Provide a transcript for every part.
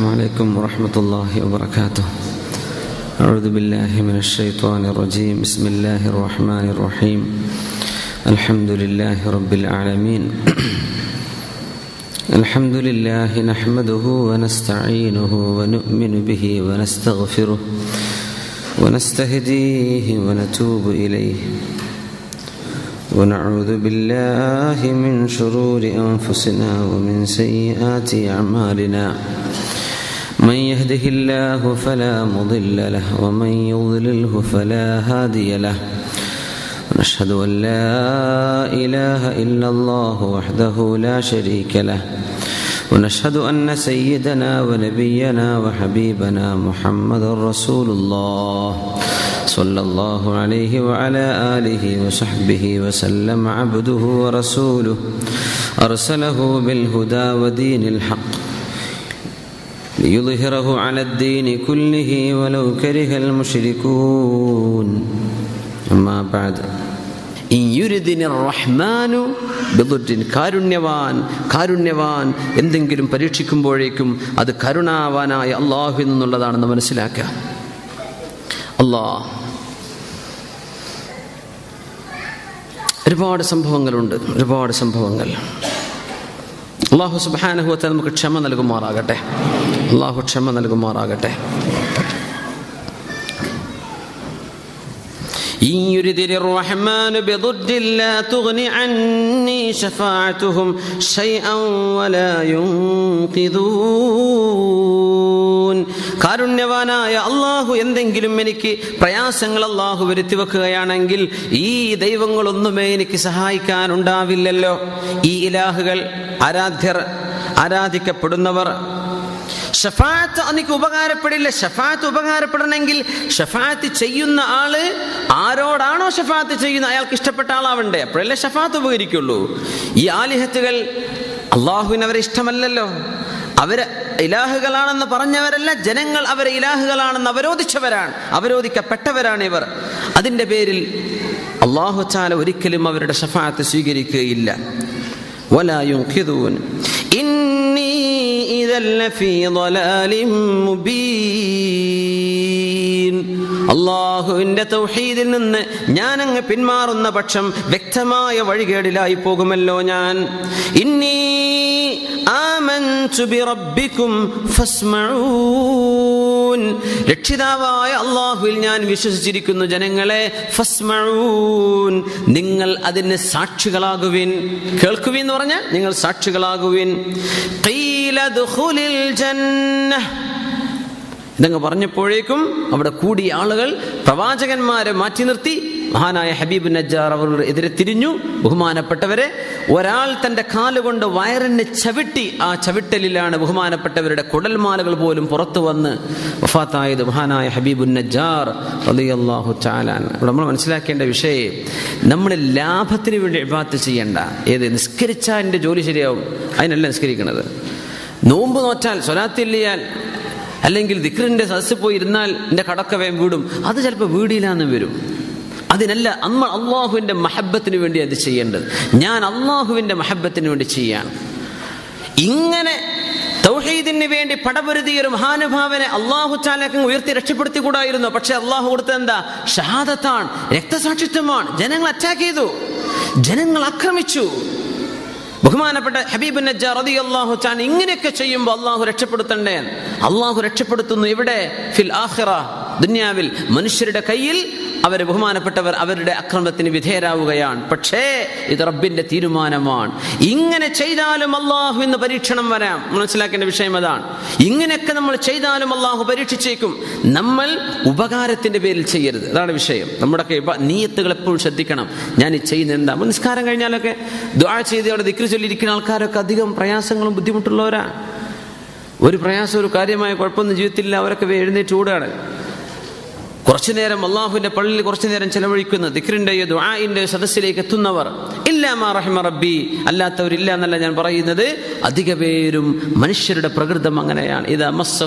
عليكم ورحمة الله وبركاته أعوذ بالله من الشيطان الرجيم بسم الله الرحمن الرحيم الحمد لله رب العالمين الحمد لله نحمده ونستعينه ونؤمن به ونستغفره ونستهديه ونتوب إليه ونعوذ بالله من شرور أنفسنا ومن سيئات أعمالنا من يهده الله فلا مضل له ومن يضلله فلا هادي له ونشهد أن لا إله إلا الله وحده لا شريك له ونشهد أن سيدنا ونبينا وحبيبنا محمد رسول الله صلى الله عليه وعلى آله وصحبه وسلم عبده ورسوله أرسله بالهدى ودين الحق ليظهره على الدين كله ولو كره المشركون أما بعد റഹ്മാനു ബിദുദ്ദിൻ കാരുണ്യവാൻ കാരുണ്യവാൻ എന്തെങ്കിലും പരീക്ഷിക്കുമ്പോഴേക്കും അത് കരുണാവാനായ അള്ളാഹു എന്നുള്ളതാണെന്ന് മനസ്സിലാക്കുക അല്ലാ ഒരുപാട് സംഭവങ്ങളുണ്ട് ഒരുപാട് സംഭവങ്ങൾ അള്ളാഹു സുബാനഹുവത്തെ നമുക്ക് ക്ഷമ നൽകുമാറാകട്ടെ അള്ളാഹു ക്ഷമ നൽകുമാറാകട്ടെ إن يردني الرحمن بضد لا تغني عني شفاعتهم شيئا ولا ينقذون കാരുണ്യവാനായ അള്ളാഹു എന്തെങ്കിലും എനിക്ക് പ്രയാസങ്ങൾ അള്ളാഹു വരുത്തി വെക്കുകയാണെങ്കിൽ ഈ ദൈവങ്ങളൊന്നുമേ എനിക്ക് സഹായിക്കാനുണ്ടാവില്ലല്ലോ ഈ ഇലാഹുകൾ ആരാധ്യർ ആരാധിക്കപ്പെടുന്നവർ ഷഫാത്ത് എനിക്ക് ഉപകാരപ്പെടില്ല ഷഫാത്ത് ഉപകാരപ്പെടണമെങ്കിൽ ഷഫാത്ത് ചെയ്യുന്ന ആള് ആരോടാണോ ഷഫാത്ത് ചെയ്യുന്ന അയാൾക്ക് ഇഷ്ടപ്പെട്ട ആളാവണ്ടേ അപ്പോഴല്ലേ ഷഫാത്ത് ഉപകരിക്കുള്ളൂ ഈ ആലിഹത്തുകൾ അള്ളാഹുവിന് അവരെ ഇഷ്ടമല്ലല്ലോ അവര് ഇലാഹുകളാണെന്ന് പറഞ്ഞവരല്ല ജനങ്ങൾ അവരെ ഇലാഹുകളാണെന്ന് അവരോധിച്ചവരാണ് അവരോധിക്കപ്പെട്ടവരാണ് ഇവർ അതിന്റെ പേരിൽ അള്ളാഹു ചാല ഒരിക്കലും അവരുടെ ഷഫാത്ത് സ്വീകരിക്കുകയില്ല വലായും അള്ളാഹുവിന്റെ തൗഹീദിൽ നിന്ന് ഞാൻ അങ്ങ് പിന്മാറുന്ന പക്ഷം വ്യക്തമായ വഴികേടിലായി പോകുമല്ലോ ഞാൻ ഇന്നീ രക്ഷിതാവായ അള്ളാഹുവിൽ ഞാൻ വിശ്വസിച്ചിരിക്കുന്നു ജനങ്ങളെ ഫസ്മഊൻ നിങ്ങൾ അതിന് സാക്ഷികളാകുവിൻ കേൾക്കുവിൻ എന്ന് പറഞ്ഞാൽ നിങ്ങൾ സാക്ഷികളാകുവിൻ ഇതങ്ങ് പറഞ്ഞപ്പോഴേക്കും അവിടെ കൂടിയ ആളുകൾ പ്രവാചകന്മാരെ മാറ്റി നിർത്തി മഹാനായ ഹബീബ് നജ്ജാർ അവർ എതിരെ തിരിഞ്ഞു ബഹുമാനപ്പെട്ടവരെ ഒരാൾ തന്റെ കാലുകൊണ്ട് വയറിനെ ചവിട്ടി ആ ചവിട്ടലിലാണ് ബഹുമാനപ്പെട്ടവരുടെ കുടൽമാലകൾ പോലും പുറത്തു വന്ന് വഫാത്തായത് മഹാനായ ഹബീബ് നജ്ജാർ അള്ളാഹു ചാലാൻ ഇവിടെ നമ്മൾ മനസ്സിലാക്കേണ്ട വിഷയം നമ്മൾ ലാഭത്തിന് വേണ്ടി ഇബാത്ത് ചെയ്യേണ്ട ഏത് നിസ്കരിച്ചാൽ എൻ്റെ ജോലി ശരിയാവും അതിനല്ല നിസ്കരിക്കുന്നത് നോമ്പ് നോറ്റാൽ സ്വലാത്തില്ലിയാൽ അല്ലെങ്കിൽ ദിക്റിന്റെ സദസ് പോയി ഇരുന്നാൽ എൻ്റെ കടക്ക വേം വീടും അത് ചിലപ്പോൾ വീടില്ലാന്ന് വരും അതിനല്ല അമ്മ അള്ളാഹുവിൻ്റെ മഹബത്തിന് വേണ്ടി അത് ചെയ്യേണ്ടത് ഞാൻ അള്ളാഹുവിൻ്റെ മഹബത്തിന് വേണ്ടി ചെയ്യാണ് ഇങ്ങനെ തൗഹീദിന് വേണ്ടി പടപൊരുതിയ ഒരു മഹാനുഭാവനെ അള്ളാഹു ചാലക്കങ്ങ് ഉയർത്തി രക്ഷപ്പെടുത്തിക്കൂടായിരുന്നു പക്ഷെ അള്ളാഹു കൊടുത്ത എന്താ ഷഹാദത്താണ് രക്തസാക്ഷിത്വമാണ് ജനങ്ങൾ അറ്റാക്ക് ചെയ്തു ജനങ്ങൾ ആക്രമിച്ചു ബഹുമാനപ്പെട്ട ഹബീബ് നജ്ജാർ റതി അള്ളാഹു ചാൻ ഇങ്ങനെയൊക്കെ ചെയ്യുമ്പോൾ അള്ളാഹു രക്ഷപ്പെടുത്തണ്ടേ അള്ളാഹു രക്ഷപ്പെടുത്തുന്നു ഇവിടെ ഫിൽ ആഹിറ ദുന്യാവിൽ മനുഷ്യരുടെ കയ്യിൽ അവർ ബഹുമാനപ്പെട്ടവർ അവരുടെ അക്രമത്തിന് വിധേയരാവുകയാണ് പക്ഷേ ഇത് റബ്ബിന്റെ തീരുമാനമാണ് ഇങ്ങനെ ചെയ്താലും അള്ളാഹു എന്ന് പരീക്ഷണം വരാം മനസ്സിലാക്കേണ്ട വിഷയം അതാണ് ഇങ്ങനെയൊക്കെ നമ്മൾ ചെയ്താലും അള്ളാഹു പരീക്ഷിച്ചേക്കും നമ്മൾ ഉപകാരത്തിന്റെ പേരിൽ ചെയ്യരുത് അതാണ് വിഷയം നമ്മുടെ നീയത്തുകൾ എപ്പോഴും ശ്രദ്ധിക്കണം ഞാൻ ഈ ചെയ്യുന്ന എന്താ നിസ്കാരം കഴിഞ്ഞാലൊക്കെ ദ്വാ ചെയ്ത് അവിടെ ദിക്രി ചൊല്ലിയിരിക്കുന്ന ആൾക്കാരൊക്കെ അധികം പ്രയാസങ്ങളും ബുദ്ധിമുട്ടുള്ളവരാണ് ഒരു പ്രയാസം ഒരു കാര്യമായ കുഴപ്പമൊന്നും ജീവിതത്തില്ല അവരൊക്കെ എഴുന്നേറ്റ് ഓടുകയാണ് കുറച്ചു നേരം അള്ളാഹുവിന്റെ പള്ളിയിൽ കുറച്ചു നേരം ചെലവഴിക്കുന്ന ദിക്റിന്റെ ദുആഇന്റെ സദസ്സിലേക്ക് എത്തുന്നവർ ഇല്ലാമാ റഹിമ റബ്ബി അല്ലാത്തവരില്ല എന്നല്ല ഞാൻ പറയുന്നത് അധിക പേരും മനുഷ്യരുടെ പ്രകൃതം അങ്ങനെയാണ് ഇത്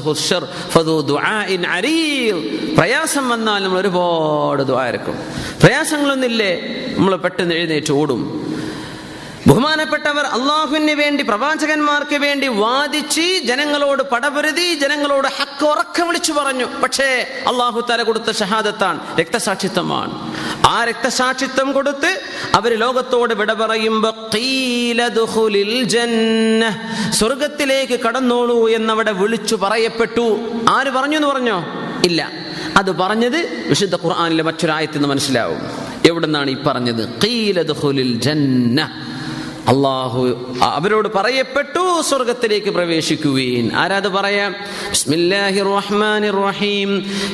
പ്രയാസം വന്നാൽ നമ്മൾ ഒരുപാട് ദ്വാരക്കും പ്രയാസങ്ങളൊന്നില്ലേ നമ്മൾ പെട്ടെന്ന് എഴുന്നേറ്റ് ഓടും ബഹുമാനപ്പെട്ടവർ അള്ളാഹുവിന് വേണ്ടി പ്രവാചകന്മാർക്ക് വേണ്ടി വാദിച്ച് ജനങ്ങളോട് പടപൊരുതി ജനങ്ങളോട് ഹക്ക് ഉറക്കം വിളിച്ചു പറഞ്ഞു പക്ഷേ അള്ളാഹു തല കൊടുത്ത ഷഹാദത്താണ് രക്തസാക്ഷിത്വമാണ് ആ രക്തസാക്ഷിത്വം കൊടുത്ത് അവർ ലോകത്തോട് വിട പറയുമ്പോ "ഖീല ദുഖുലിൽ ജന്ന." സ്വർഗത്തിലേക്ക് കടന്നോളൂ എന്നവിടെ വിളിച്ചു പറയപ്പെട്ടു ആര് പറഞ്ഞു എന്ന് പറഞ്ഞോ ഇല്ല അത് പറഞ്ഞത് വിശുദ്ധ ഖുർആാനിലെ മറ്റൊരായത്തിൽ നിന്ന് മനസ്സിലാവും എവിടുന്നാണ് ഈ പറഞ്ഞത് "ഖീല ദുഖുലിൽ ജന്ന അള്ളാഹു അവരോട് പറയപ്പെട്ടു സ്വർഗത്തിലേക്ക് പ്രവേശിക്കുവീൻ ആരാത് പറയാം ബിസ്മില്ലാഹിർ റഹ്മാനിർ റഹീം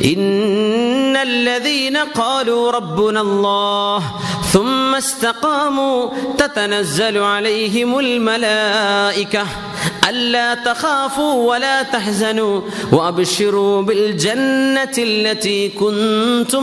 ഇന്നല്ലദീന ഖാലൂ റബ്ബുനല്ലാഹ് ثم استقاموا تتنزل عليهم الملائكة ألا تخافوا ولا تحزنوا وأبشروا بالجنة التي كنتم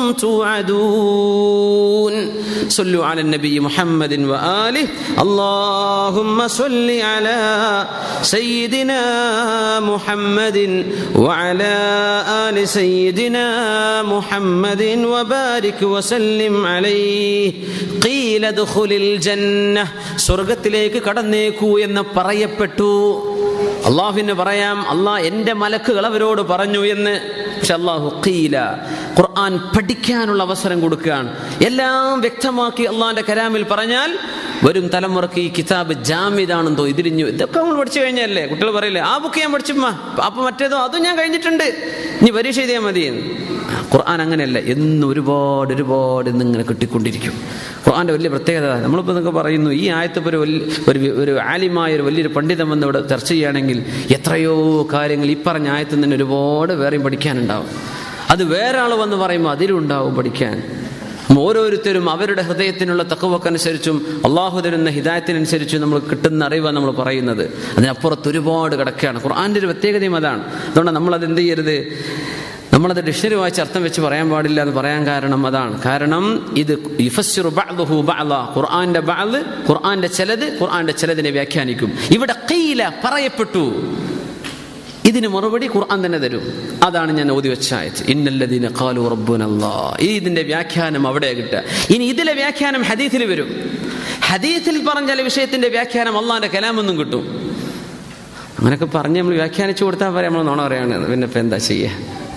توعدون صلوا على النبي محمد وآله اللهم صل على سيدنا محمد وعلى آل سيدنا محمد وبارك وسلم عليه قيل ادخل الجنة സ്വർഗത്തിലേക്ക് കടന്നേക്കൂ എന്ന് പറയപ്പെട്ടു അള്ളാഹുവിന് പറയാം അള്ളാഹ് എൻ്റെ മലക്കുകൾ അവരോട് പറഞ്ഞു എന്ന് പക്ഷെ അള്ളാഹു ഖീല ഖുർആൻ പഠിക്കാനുള്ള അവസരം കൊടുക്കുകയാണ് എല്ലാം വ്യക്തമാക്കി അള്ളാഹിന്റെ കരാമിൽ പറഞ്ഞാൽ വരും തലമുറക്ക് ഈ കിതാബ് ജാമിദാണെന്തോ ഇതിരിഞ്ഞു ഇതൊക്കെ നമ്മൾ പഠിച്ചു കഴിഞ്ഞല്ലേ കുട്ടികൾ പറയില്ലേ ആ ബുക്ക് ഞാൻ പഠിച്ചുമ്മ അപ്പൊ മറ്റേതോ അതും ഞാൻ കഴിഞ്ഞിട്ടുണ്ട് ഇനി പരീക്ഷ എഴുതിയാൽ മതി ഖുർആൻ അങ്ങനെയല്ല എന്നും ഒരുപാട് ഒരുപാട് ഇന്നിങ്ങനെ കിട്ടിക്കൊണ്ടിരിക്കും ഖുർആന്റെ വലിയ പ്രത്യേകത നമ്മളിപ്പോൾ നിങ്ങൾക്ക് പറയുന്നു ഈ ആയത്തിപ്പോൾ ഒരു വലിയ ഒരു ഒരു ആലിമായ ഒരു വലിയൊരു പണ്ഡിതം വന്ന് ഇവിടെ ചർച്ച ചെയ്യുകയാണെങ്കിൽ എത്രയോ കാര്യങ്ങൾ ഈ പറഞ്ഞ ആയത്തിൽ നിന്ന് ഒരുപാട് വേറെയും പഠിക്കാനുണ്ടാവും അത് വേറെ ആൾ വന്ന് പറയുമ്പോൾ അതിലുണ്ടാവും പഠിക്കാൻ ഓരോരുത്തരും അവരുടെ ഹൃദയത്തിനുള്ള തക്കവക്കനുസരിച്ചും അള്ളാഹു തരുന്ന ഹിദായത്തിനനുസരിച്ചും നമ്മൾ കിട്ടുന്ന അറിവാണ് നമ്മൾ പറയുന്നത് അതിനപ്പുറത്ത് ഒരുപാട് കിടക്കുകയാണ് ഖുർആന്റെ ഒരു പ്രത്യേകതയും അതാണ് അതുകൊണ്ട് നമ്മളത് എന്ത് ചെയ്യരുത് നമ്മളത് ഡിക്ഷണറി വായിച്ച് അർത്ഥം വെച്ച് പറയാൻ പാടില്ല എന്ന് പറയാൻ കാരണം അതാണ് കാരണം ഇത് യുഫസ്സിറു ബഅ്ദുഹു ബഅ്ള ഖുർആന്റെ ബഅ്ള് ഖുർആന്റെ ചിലത് ഖുർആന്റെ ചിലതിനെ വ്യാഖ്യാനിക്കും ഇവിടെ ഖീല പറയപ്പെട്ടു ഇതിന് മറുപടി ഖുർആൻ തന്നെ തരും അതാണ് ഞാൻ ഓതി വെച്ച ആയത് ഇന്നല്ലദീന ഖാലു റബ്ബുനല്ലാ ഈ ഇതിന്റെ വ്യാഖ്യാനം അവിടെ കിട്ടുക ഇനി ഇതിലെ വ്യാഖ്യാനം ഹദീസിൽ വരും ഹദീസിൽ പറഞ്ഞ ചില വിഷയത്തിന്റെ വ്യാഖ്യാനം അള്ളാന്റെ കലാമൊന്നും കിട്ടും അങ്ങനെയൊക്കെ പറഞ്ഞ് നമ്മൾ വ്യാഖ്യാനിച്ചു കൊടുത്താൽ പറയാം നമ്മൾ നോണ പറയാണ് പിന്നെ ഇപ്പം എന്താ ചെയ്യുക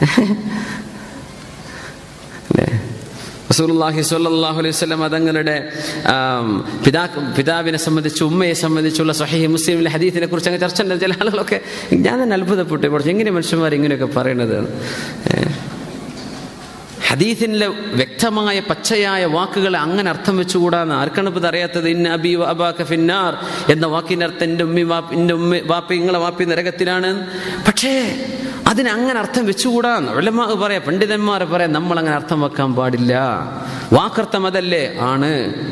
അല്ലേ റസൂലുള്ളാഹി സ്വല്ലല്ലാഹു അലൈഹി വസല്ലം അതങ്ങളുടെ പിതാ പിതാവിനെ സംബന്ധിച്ച് ഉമ്മയെ സംബന്ധിച്ചുള്ള സ്വഹീഹ് മുസ്ലിമിലെ ഹദീസിനെ കുറിച്ച് അങ്ങ് ചർച്ച ഉണ്ട് ചില ആളുകളൊക്കെ ഞാൻ തന്നെ അത്ഭുതപ്പെട്ടു കുറച്ച് എങ്ങനെ മനുഷ്യന്മാർ ഇങ്ങനെയൊക്കെ പറയണത് ഹദീസിന്റെ വ്യക്തമായ പച്ചയായ വാക്കുകൾ അങ്ങനെ അർത്ഥം വെച്ചുകൂടാന്ന് ആർക്കാണ് ഇപ്പൊ അറിയാത്തത് ഇന്ന അബി അബാക ഫിന്നാർ എന്ന വാക്കിന്റെ അർത്ഥം എൻ്റെ ഉമ്മി വാപ്പി എൻ്റെ ഉമ്മ വാപ്പി നിങ്ങളെ വാപ്പി നരകത്തിലാണ് പക്ഷേ അതിന് അങ്ങനെ അർത്ഥം വെച്ചുകൂടാന്ന് വെള്ളമാ പറയാം പണ്ഡിതന്മാർ പറയാം നമ്മൾ അങ്ങനെ അർത്ഥം വെക്കാൻ പാടില്ല വാക്കർത്ഥം അതല്ലേ ആണ്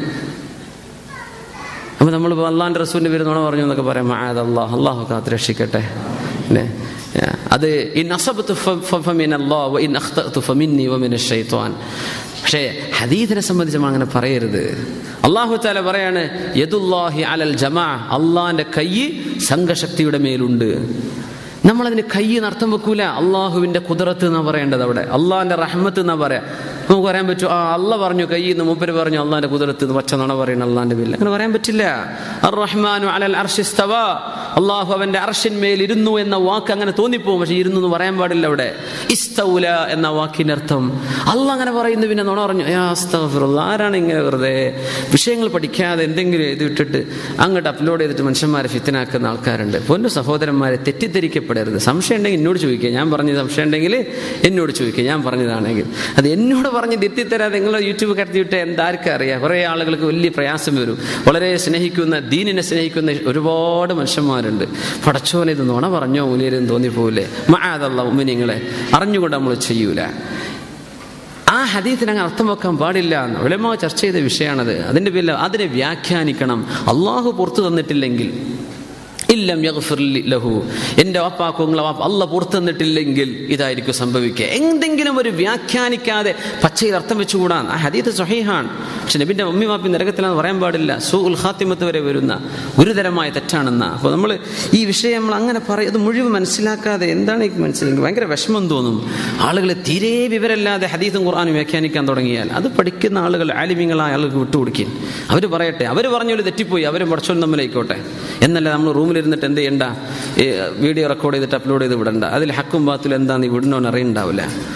അപ്പൊ നമ്മൾ അള്ളാന്റെ റസൂലിന്റെ പേര് നുണ പറഞ്ഞു എന്നൊക്കെ പറയാം അള്ളാഹ് അള്ളാഹു കാത്ത് രക്ഷിക്കട്ടെ അല്ലേ അത് ഇൻ അസബത്ത് ഫമിൻ അല്ലാഹ് ഇൻ അഖ്തഅതു ഫമിന്നി വമിന ശൈത്വാൻ പക്ഷേ ഹദീദിനെ സംബന്ധിച്ച് നമ്മൾ അങ്ങനെ പറയരുത് അള്ളാഹു താല പറയാണ് യദുല്ലാഹി അലൽ ജമാ അള്ളാന്റെ കൈ സംഘശക്തിയുടെ മേലുണ്ട് നമ്മളതിന് കൈ അർത്ഥം വെക്കൂല അള്ളാഹുവിന്റെ കുതിരത്ത് എന്നാ പറയേണ്ടത് അവിടെ അള്ളാഹിന്റെ റഹ്മത്ത് എന്നാ പറയാ നമുക്ക് പറയാൻ പറ്റും ആ അല്ല പറഞ്ഞു കൈ എന്ന് മൂപ്പര് പറഞ്ഞു അള്ളാഹിന്റെ കുതിരത്ത് പച്ച നുണ പറയണം അള്ളാഹിന്റെ പേരിൽ അങ്ങനെ പറയാൻ പറ്റില്ല അർ റഹ്മാനു അലൽ അർഷിസ്തവ അള്ളാഹു അവന്റെ അർഷിന്മേൽ ഇരുന്നു എന്ന വാക്ക് അങ്ങനെ തോന്നിപ്പോവും പക്ഷെ ഇരുന്നു എന്ന് പറയാൻ പാടില്ല അവിടെ ഇസ്തൗല എന്ന വാക്കിന്റെ അർത്ഥം അല്ല അങ്ങനെ പറയുന്നു പിന്നെ നുണ പറഞ്ഞു ആരാണ് ഇങ്ങനെ വെറുതെ വിഷയങ്ങൾ പഠിക്കാതെ എന്തെങ്കിലും ഇത് ഇട്ടിട്ട് അങ്ങോട്ട് അപ്ലോഡ് ചെയ്തിട്ട് മനുഷ്യന്മാരെ ഫിത്തിനാക്കുന്ന ആൾക്കാരുണ്ട് പൊന്നു സഹോദരന്മാരെ തെറ്റിദ്ധരിക്കപ്പെടരുത് സംശയം ഉണ്ടെങ്കിൽ എന്നോട് ചോദിക്കുക ഞാൻ പറഞ്ഞ സംശയം ഉണ്ടെങ്കിൽ എന്നോട് ചോദിക്കുക ഞാൻ പറഞ്ഞതാണെങ്കിൽ അത് എന്നോട് പറഞ്ഞ് തിരുത്തിത്തരാതെ നിങ്ങൾ യൂട്യൂബ് കടത്തിയിട്ട് എന്താർക്കും അറിയാം കുറേ ആളുകൾക്ക് വലിയ പ്രയാസം വരും വളരെ സ്നേഹിക്കുന്ന ദീനിനെ സ്നേഹിക്കുന്ന ഒരുപാട് മനുഷ്യന്മാരുണ്ട് പടച്ചോനെ ഇത് നുണ പറഞ്ഞോ മൂല്യരും തോന്നിപ്പോവില്ലേ മാതല്ല ഉമ്മിനിങ്ങളെ അറിഞ്ഞുകൊണ്ട് നമ്മൾ ചെയ്യൂല ആ ഹദീത്തിന് അങ്ങ് അർത്ഥം വെക്കാൻ പാടില്ല എന്ന് വിളമോ ചർച്ച ചെയ്ത വിഷയമാണത് അതിന്റെ പേരിൽ അതിനെ വ്യാഖ്യാനിക്കണം അള്ളാഹു പുറത്തു തന്നിട്ടില്ലെങ്കിൽ ഇല്ലം യഗ്ഫിർ ലി- ലഹു എൻ്റെ വാപ്പാക്കും നിങ്ങളെ വാപ്പ അല്ല പുറത്തു തന്നിട്ടില്ലെങ്കിൽ ഇതായിരിക്കും സംഭവിക്കുക എന്തെങ്കിലും ഒരു വ്യാഖ്യാനിക്കാതെ പച്ചയിൽ അർത്ഥം വെച്ചുകൂടാൻ ആ ഹദീത്ത് സഹീഹാണ് പക്ഷെ നബിന്റെ മമ്മി വാപ്പി നരകത്തിലാന്ന് പറയാൻ പാടില്ല സു ഉൽ ഖാത്തിമത്ത് വരെ വരുന്ന ഗുരുതരമായ തെറ്റാണെന്ന അപ്പോൾ നമ്മൾ ഈ വിഷയം നമ്മൾ അങ്ങനെ പറയും അത് മുഴുവൻ മനസ്സിലാക്കാതെ എന്താണ് എനിക്ക് മനസ്സിലാക്കി ഭയങ്കര വിഷമം തോന്നും ആളുകൾ തീരെ വിവരമില്ലാതെ ഹദീസും ഖുർആാനും വ്യാഖ്യാനിക്കാൻ തുടങ്ങിയാൽ അത് പഠിക്കുന്ന ആളുകൾ ആലിമ്യങ്ങളായ ആളുകൾക്ക് വിട്ടുകൊടുക്കും അവർ പറയട്ടെ അവർ പറഞ്ഞൊരു തെറ്റിപ്പോയി അവരും പഠിച്ചോൻ തമ്മിലായിക്കോട്ടെ എന്നല്ല നമ്മൾ റൂമിലിരുന്നിട്ട് എന്ത് ചെയ്യണ്ട ഈ വീഡിയോ റെക്കോർഡ് ചെയ്തിട്ട് അപ്ലോഡ് ചെയ്ത് വിടണ്ട അതിൽ ഹക്കും ബാത്തിൽ എന്താന്ന് ഈ വിടണോന്ന് അറിയണ്ടാവില്ല